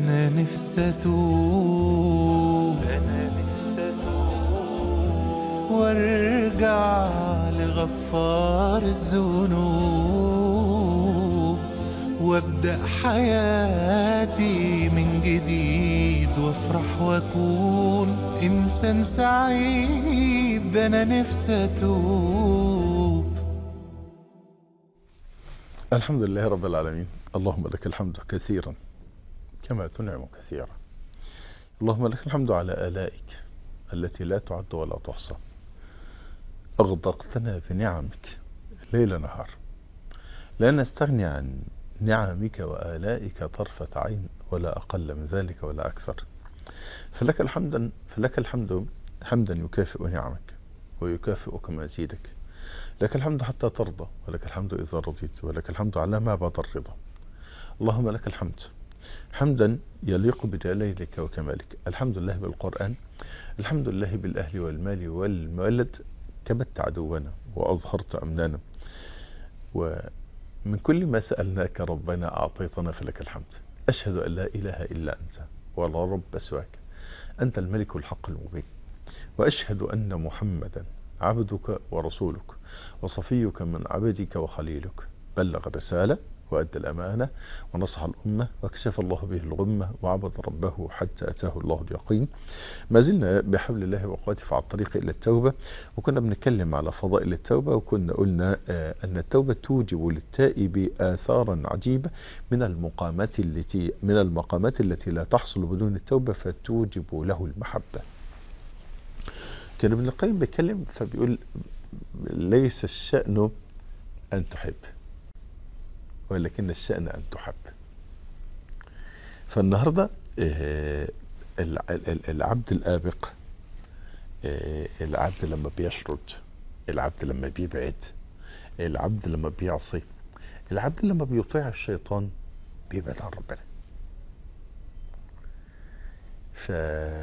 أنا نفسي أتوب أنا نفسي أتوب وارجع لغفار الذنوب وابدأ حياتي من جديد وافرح واكون إنسان سعيد أنا نفسي أتوب الحمد لله رب العالمين اللهم لك الحمد كثيرا كما تنعم كثيرا اللهم لك الحمد على آلائك التي لا تعد ولا تحصى أغدقتنا بنعمك ليل نهار لا نستغني عن نعمك وآلائك طرفة عين ولا أقل من ذلك ولا أكثر فلك الحمد فلك الحمد حمدا يكافئ نعمك ويكافئك مزيدك لك الحمد حتى ترضى ولك الحمد إذا رضيت ولك الحمد على ما بعد الرضا اللهم لك الحمد حمدا يليق بجلالك وكمالك الحمد لله بالقرآن الحمد لله بالأهل والمال والولد كبت عدونا وأظهرت أمنانا ومن كل ما سألناك ربنا أعطيتنا فلك الحمد أشهد أن لا إله إلا أنت ولا رب سواك أنت الملك الحق المبين وأشهد أن محمدا عبدك ورسولك وصفيك من عبدك وخليلك بلغ الرسالة وأدى الأمانة ونصح الأمة وكشف الله به الغمة وعبد ربه حتى أتاه الله اليقين ما زلنا بحبل الله وقوته على الطريق إلى التوبة وكنا بنتكلم على فضائل التوبة وكنا قلنا أن التوبة توجب للتائب آثارا عجيبة من المقامات التي من المقامات التي لا تحصل بدون التوبة فتوجب له المحبة كان ابن القيم بيتكلم فبيقول ليس الشأن أن تحب ولكن الشأن أن تحب فالنهاردة العبد الآبق العبد لما بيشرد العبد لما بيبعد العبد لما بيعصي العبد لما بيطيع الشيطان بيبعد عن ربنا ف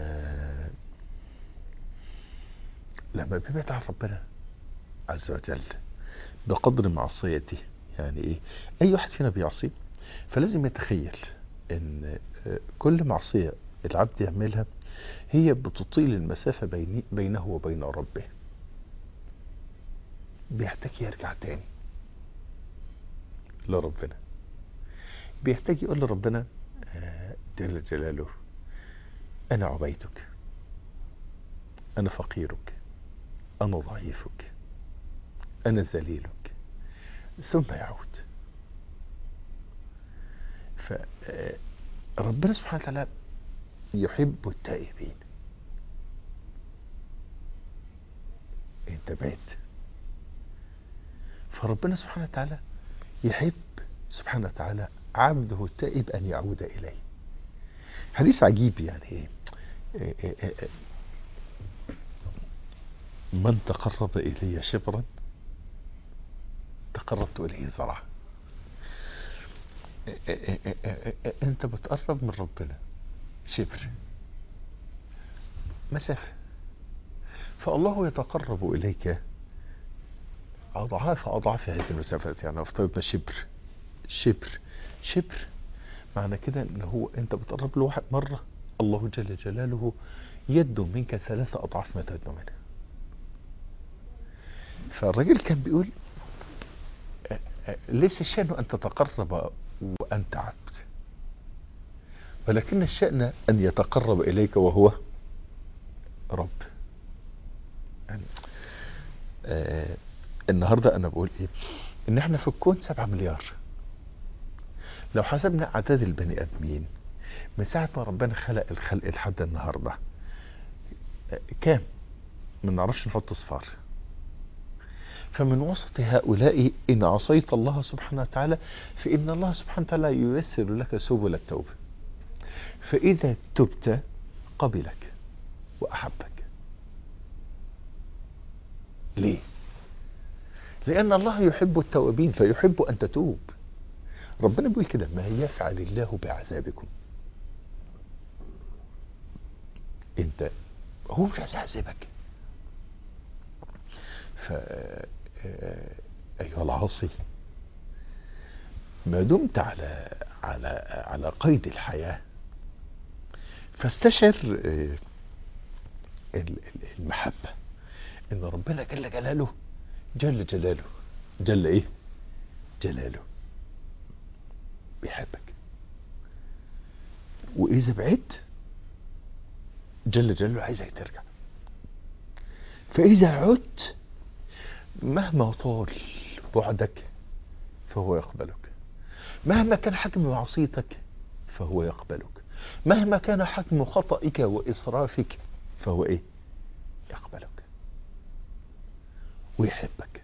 لما بيبعد عن ربنا عز وجل بقدر معصيته يعني ايه اي واحد فينا بيعصي فلازم يتخيل ان كل معصية العبد يعملها هي بتطيل المسافة بيني بينه وبين ربه بيحتاج يرجع تاني لربنا بيحتاج يقول لربنا جل جلاله انا عبيدك انا فقيرك أنا ضعيفك أنا ذليلك ثم يعود فربنا سبحانه وتعالى يحب التائبين انت بعت فربنا سبحانه وتعالى يحب سبحانه وتعالى عبده التائب أن يعود إليه حديث عجيب يعني ايه, إيه, إيه, إيه من تقرب إلي شبرا تقربت إليه ذراعا أنت بتقرب من ربنا شبر مسافة فالله يتقرب إليك أضعاف أضعاف هذه المسافات يعني افترضنا شبر شبر شبر معنى كده ان هو انت بتقرب له واحد مرة الله جل جلاله يد منك ثلاثة أضعاف ما تدنو منه فالراجل كان بيقول ليس الشأن أن تتقرب وأنت عبد ولكن الشأن أن يتقرب إليك وهو رب يعني آه النهاردة أنا بقول إيه إن إحنا في الكون سبعة مليار لو حسبنا أعداد البني آدمين من ساعة ما ربنا خلق الخلق لحد النهاردة آه كام ما نعرفش نحط صفار فمن وسط هؤلاء إن عصيت الله سبحانه وتعالى فإن الله سبحانه وتعالى ييسر لك سبل التوبة فإذا تبت قبلك وأحبك ليه لأن الله يحب التوابين فيحب أن تتوب ربنا بيقول كده ما يفعل الله بعذابكم انت هو مش عايز يعذبك ف ايها العاصي ما دمت على على على قيد الحياه فاستشعر آه، ال- ال- المحبة ان ربنا جل جلاله جل جلاله جل ايه جلاله بيحبك واذا بعدت جل جلاله عايزك ترجع فاذا عدت مهما طال بعدك فهو يقبلك مهما كان حجم معصيتك فهو يقبلك مهما كان حجم خطئك وإسرافك فهو إيه يقبلك ويحبك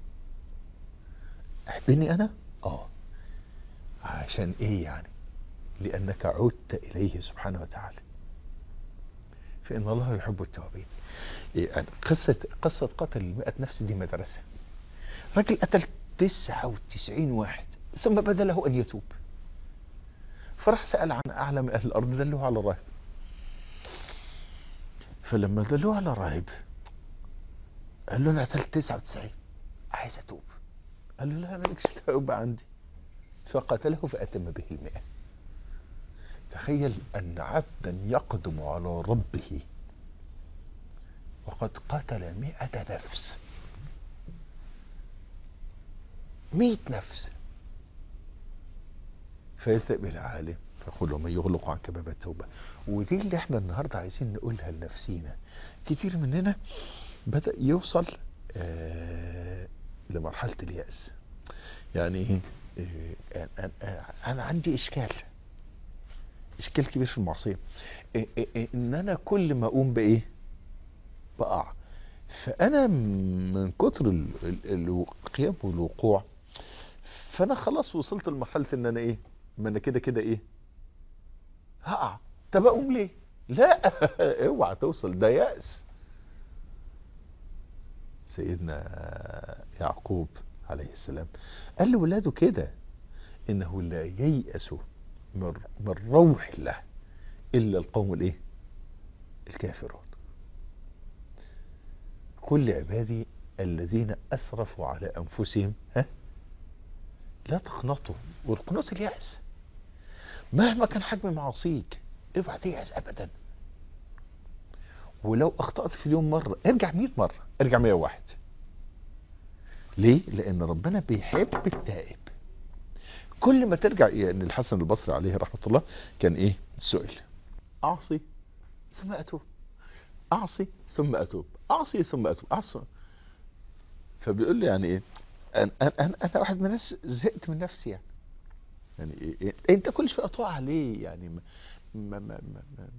أحبني أنا آه عشان إيه يعني لأنك عدت إليه سبحانه وتعالى فإن الله يحب التوابين إيه أنا قصة قصة قتل المئة نفس دي مدرسة راجل قتل تسعة وتسعين واحد ثم بدا له أن يتوب فراح سأل عن أعلم أهل الأرض دلوه على راهب فلما دلوه على راهب قال له أنا قتلت 99 عايز أتوب قال له لا مالكش توبة عندي فقتله فأتم به المئة تخيل أن عبدا يقدم على ربه وقد قتل مئة نفس مئة نفس فيذهب إلى عالم فيقول له من يغلق عنك باب التوبة ودي اللي احنا النهاردة عايزين نقولها لنفسينا كتير مننا بدأ يوصل آه لمرحلة اليأس يعني ايه آه، أنا- أنا- انا عندي اشكال اشكال كبير في المعصية إيه إيه إيه ان انا كل ما اقوم بايه بقع فانا من كتر ال- ال- القيام والوقوع فانا خلاص وصلت لمرحله ان انا ايه ما انا كده كده ايه هقع طب اقوم ليه لا اوعى توصل ده يأس سيدنا يعقوب عليه السلام قال لولاده كده انه لا ييأس من من روح الله الا القوم الايه الكافرون قل لعبادي الذين اسرفوا على انفسهم ها لا تقنطوا والقنوط اليأس مهما كان حجم معاصيك اوعى تيأس ابدا ولو اخطأت في اليوم مرة ارجع 100 مرة ارجع 101 ليه؟ لأن ربنا بيحب التائب كل ما ترجع يعني الحسن البصري عليه رحمة الله كان ايه سئل أعصي ثم أتوب أعصي ثم أتوب أعصي ثم أتوب أعصي فبيقول لي يعني ايه أنا, أنا, أنا, أنا واحد من الناس زهقت من نفسي يعني يعني إيه إيه انت كل شويه تقع ليه يعني ما ما ما ما, ما, ما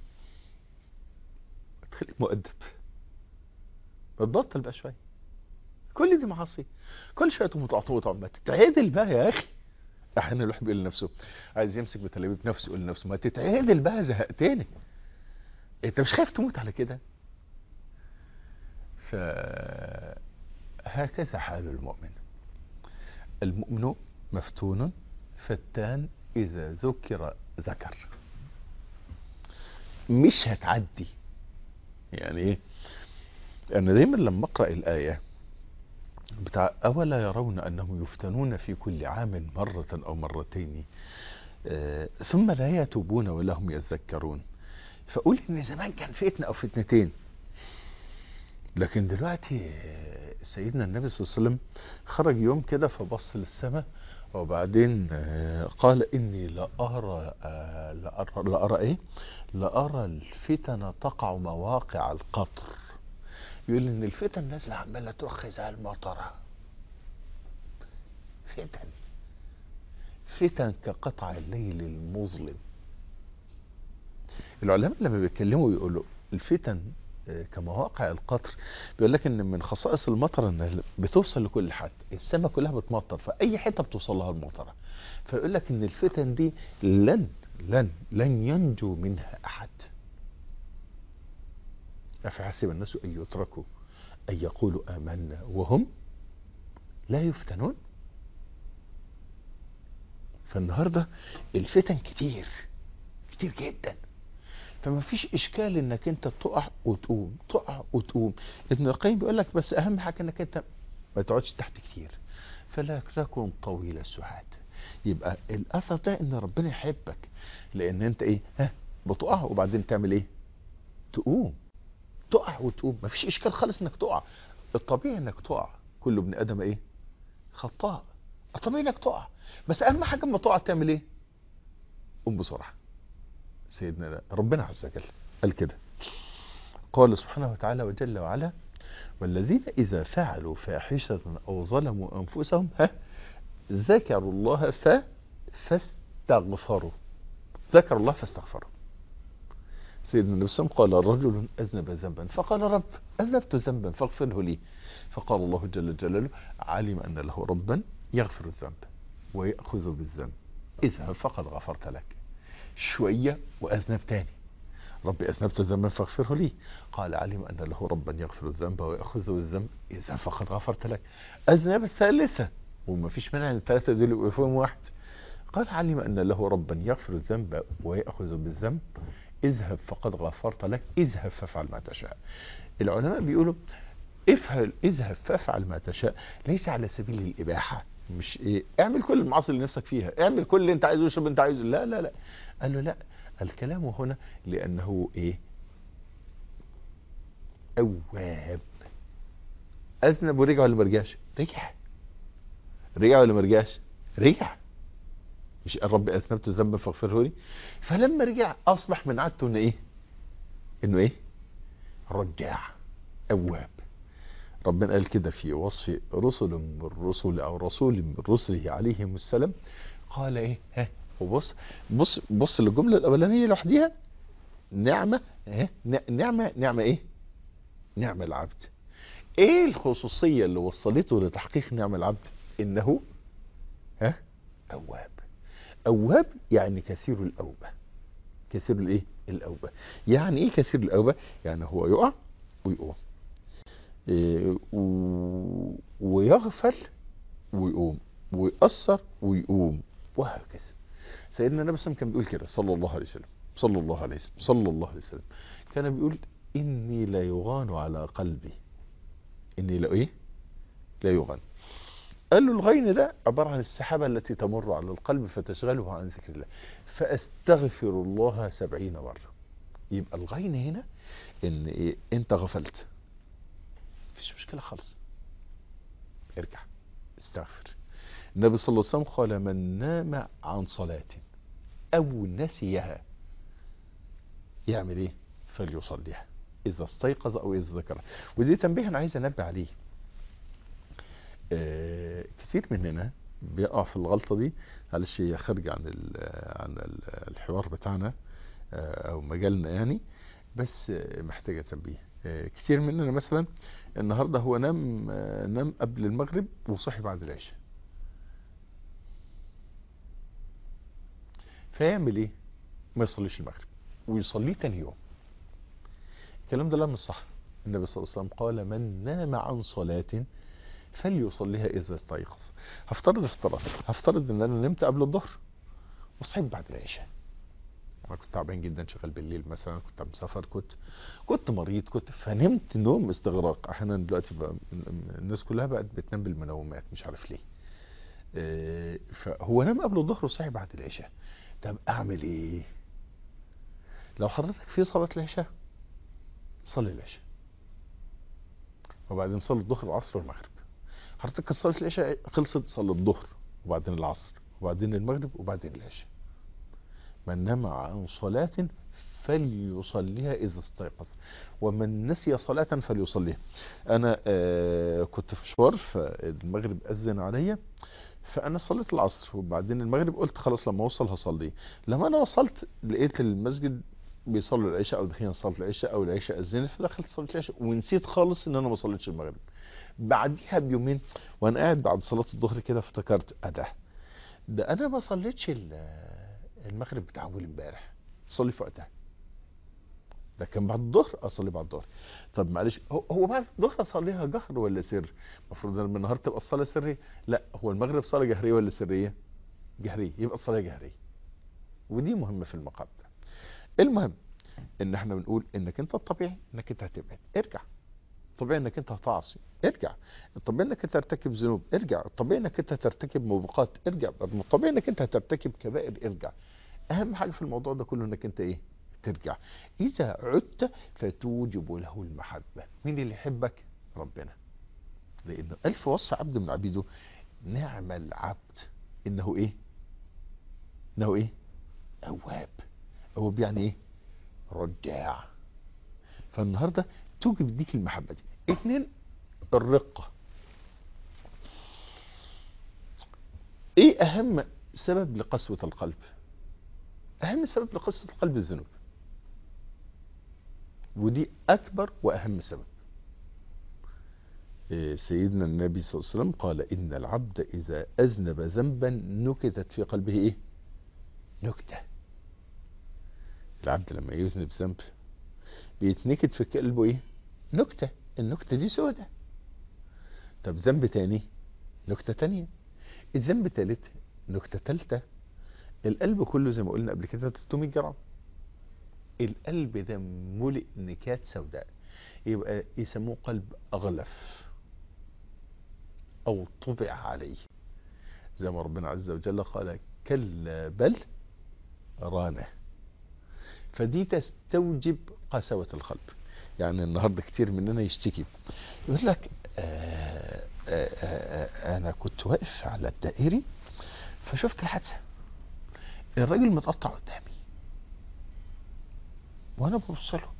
تخليك مؤدب ما تبطل بقى شويه كل دي معاصي كل شويه تقوم تقع تقع ما تتعدل بقى يا اخي احيانا الواحد بيقول لنفسه عايز يمسك بتلابيب نفسه يقول لنفسه ما تتعدل بقى زهقتني انت مش خايف تموت على كده فهكذا حال المؤمن المؤمن مفتون فتان إذا ذكر ذكر مش هتعدي يعني ايه انا دايما لما اقرا الايه بتاع اولا يرون انهم يفتنون في كل عام مره او مرتين آه ثم لا يتوبون ولا هم يذكرون فقول ان زمان كان فتنه او فتنتين لكن دلوقتي آه، سيدنا النبي صلى الله عليه وسلم خرج يوم كده فبص للسماء وبعدين آه، قال إني لأرى آه، لأرى, لأرى إيه؟ لأرى الفتن تقع مواقع القطر يقول إن الفتن نازلة عمالة ترخ زي المطرة فتن فتن كقطع الليل المظلم العلماء لما بيتكلموا يقولوا الفتن آه، كمواقع القطر بيقول لك ان من خصائص المطر انها بتوصل لكل حد السماء كلها بتمطر فاي حته بتوصل لها المطره فيقول لك ان الفتن دي لن لن لن ينجو منها احد افحسب الناس ان يتركوا ان يقولوا امنا وهم لا يفتنون فالنهارده الفتن كتير كتير جدا فما فيش اشكال انك انت تقع وتقوم تقع وتقوم ابن القيم بيقول لك بس اهم حاجه انك انت ما تقعدش تحت كتير فلا تكن طويل السعاد يبقى الاثر ده ان ربنا يحبك لان انت ايه ها بتقع وبعدين تعمل ايه تقوم تقع وتقوم مفيش اشكال خالص انك تقع الطبيعي انك تقع كل ابن ادم ايه خطاء الطبيعي انك تقع بس اهم حاجه اما تقع تعمل ايه قوم بسرعه سيدنا ربنا عز وجل قال كده قال سبحانه وتعالى وجل وعلا والذين إذا فعلوا فاحشة أو ظلموا أنفسهم ها ذكروا الله ف فاستغفروا ذكروا الله فاستغفروا سيدنا النبي صلى الله عليه وسلم قال رجل أذنب ذنبا فقال رب أذنبت ذنبا فاغفره لي فقال الله جل جلاله علم أن له ربا يغفر الذنب ويأخذ بالذنب اذهب فقد غفرت لك شوية وأذنب تاني ربي أذنبت ذنبا فاغفره لي قال علم أن له ربا يغفر الذنب ويأخذ بالذنب إذا فقد غفرت لك أذنب الثالثة وما فيش مانع الثلاثة دول يبقوا فيهم واحد قال علم أن له ربا يغفر الذنب ويأخذ بالذنب اذهب فقد غفرت لك اذهب فافعل ما تشاء العلماء بيقولوا افعل اذهب فافعل ما تشاء ليس على سبيل الإباحة مش ايه اعمل كل المعاصي اللي نفسك فيها اعمل كل اللي انت عايزه وشرب انت عايزه لا لا لا قال له لا الكلام هنا لأنه ايه أواب أذنب ورجع ولا مرجعش رجع رجع ولا مرجعش رجع مش قال ربي أذنبت ذنبا فاغفره لي فلما رجع أصبح من عادته إنه إيه إنه إيه رجع أواب ربنا قال كده في وصف رسل من الرسل أو رسول من رسله عليهم السلام قال إيه ها وبص بص بص للجملة الأولانية لوحديها نعمة ها نعمة نعمة إيه نعم العبد ايه الخصوصية اللي وصلته لتحقيق نعم العبد انه ها اواب اواب يعني كثير الاوبة كثير الايه الاوبة يعني ايه كثير الاوبة يعني هو يقع ويقوم إيه و... ويغفل ويقوم ويأثر ويقوم وهكذا سيدنا النبي صلى الله عليه وسلم كان بيقول كده صلى الله عليه وسلم صلى الله عليه وسلم صلى الله عليه وسلم كان بيقول إني لا يغان على قلبي إني لا إيه لا يغان قال له الغين ده عبارة عن السحابة التي تمر على القلب فتشغله عن ذكر الله فأستغفر الله سبعين مرة يبقى الغين هنا إن إيه أنت غفلت مفيش مشكلة خالص ارجع استغفر النبي صلى الله عليه وسلم قال من نام عن صلاة أو نسيها يعمل إيه فليصليها إذا استيقظ أو إذا ذكر ودي تنبيه أنا عايز أنبه عليه آه كثير مننا بيقع في الغلطة دي معلش هي خارجة عن ال عن ال الحوار بتاعنا آه أو مجالنا يعني بس آه محتاجة تنبيه آه كثير مننا مثلا النهاردة هو نام آه نام قبل المغرب وصحي بعد العشاء فيعمل ايه ما يصليش المغرب ويصليه تاني يوم الكلام ده لا مش صح النبي صلى الله عليه وسلم قال من نام عن صلاة فليصليها إذا استيقظ هفترض افترض هفترض ان انا نمت قبل الظهر وصحيت بعد العشاء انا كنت تعبان جدا شغال بالليل مثلا كنت مسافر كنت كنت مريض كنت فنمت نوم استغراق احيانا دلوقتي بقى الناس كلها بقت بتنام بالمنومات مش عارف ليه اه فهو نام قبل الظهر وصحي بعد العشاء طب اعمل ايه لو حضرتك في صلاة العشاء صلي العشاء وبعدين صلي الظهر والعصر والمغرب حضرتك صلاة العشاء خلصت صلي الظهر وبعدين العصر وبعدين المغرب وبعدين العشاء من نام عن صلاة فليصليها إذا استيقظ ومن نسي صلاة فليصليها أنا آه كنت في مشوار فالمغرب أذن عليا فأنا صليت العصر وبعدين المغرب قلت خلاص لما أوصل هصلي لما أنا وصلت لقيت المسجد بيصلوا العشاء او داخلين صلاه العشاء او العشاء اذنت فدخلت صلاه العشاء ونسيت خالص ان انا ما صليتش المغرب بعديها بيومين وانا قاعد بعد صلاه الظهر كده افتكرت اداه ده انا ما صليتش المغرب بتاع اول امبارح صلي في وقتها ده كان بعد الظهر اصلي بعد الظهر طب معلش هو بعد الظهر اصليها جهر ولا سر المفروض ان من النهار تبقى الصلاه سريه لا هو المغرب صلاه جهريه ولا سريه جهريه يبقى الصلاه جهريه ودي مهمه في المقام ده المهم ان احنا بنقول انك انت الطبيعي انك انت هتبعد ارجع الطبيعي انك انت هتعصي ارجع الطبيعي انك انت ترتكب ذنوب ارجع الطبيعي انك انت ترتكب موبقات ارجع الطبيعي انك انت هترتكب كبائر ارجع اهم حاجه في الموضوع ده كله انك انت ايه ترجع إذا عدت فتوجب له المحبة مين اللي يحبك ربنا لأنه ألف وصف عبد من عبيده نعم العبد إنه إيه إنه إيه أواب أواب يعني إيه رجاع فالنهاردة توجب ديك المحبة دي اثنين الرقة ايه اهم سبب لقسوة القلب اهم سبب لقسوة القلب الذنوب ودي اكبر واهم سبب إيه سيدنا النبي صلى الله عليه وسلم قال ان العبد اذا اذنب ذنبا نكتت في قلبه ايه نكتة العبد لما يذنب ذنب بيتنكت في قلبه ايه نكتة النكتة دي سودة طب ذنب تاني نكتة تانية الذنب تالت نكتة تالتة القلب كله زي ما قلنا قبل كده 300 جرام القلب ده ملئ نكات سوداء يبقى يسموه قلب أغلف أو طبع عليه زي ما ربنا عز وجل قال كلا بل رانه فدي تستوجب قساوة القلب يعني النهاردة كتير مننا يشتكي يقول لك آآ آآ أنا كنت واقف على الدائري فشفت الحادثة الراجل متقطع قدامي وأنا ببص له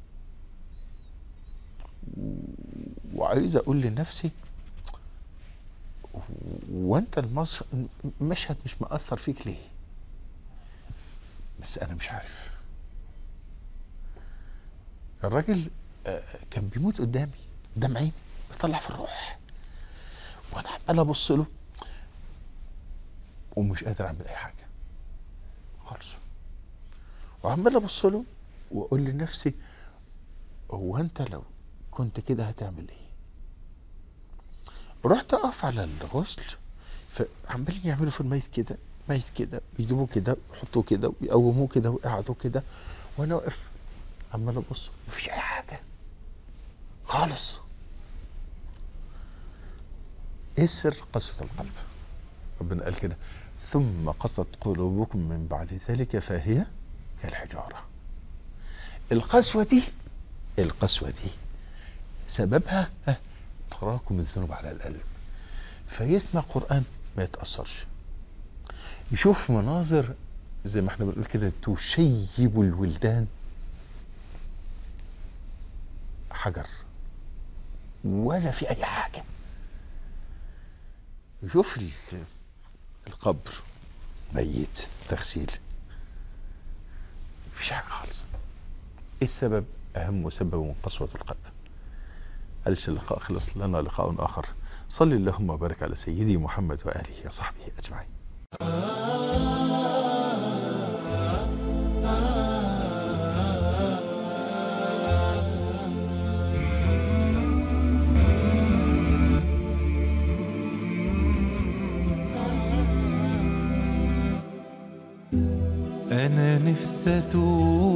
وعايز أقول لنفسي وأنت المشهد مش مأثر فيك ليه بس أنا مش عارف الراجل كان بيموت قدامي قدام عيني بيطلع في الروح وانا عمال ابص له ومش قادر اعمل اي حاجه خالص وعمال ابص له واقول لنفسي هو انت لو كنت كده هتعمل ايه رحت اقف على الغسل فعمالين يعملوا في الميت كده ميت كده يجيبوه كده يحطوه كده ويقوموه كده ويقعدوه كده وانا واقف عمال ابص مفيش اي حاجه خالص ايه سر قسوة القلب ربنا قال كده ثم قست قلوبكم من بعد ذلك فهي كالحجارة القسوة دي القسوة دي سببها تراكم الذنوب على القلب فيسمع قرآن ما يتأثرش يشوف مناظر زي ما احنا بنقول كده تشيب الولدان حجر ولا في اي حاجة يشوف القبر ميت تغسيل مفيش حاجة خالص ايه السبب اهم سبب من قسوة القلب قالش اللقاء خلص لنا لقاء اخر صلي اللهم وبارك على سيدي محمد وآله وصحبه اجمعين أنا نفسي أتوب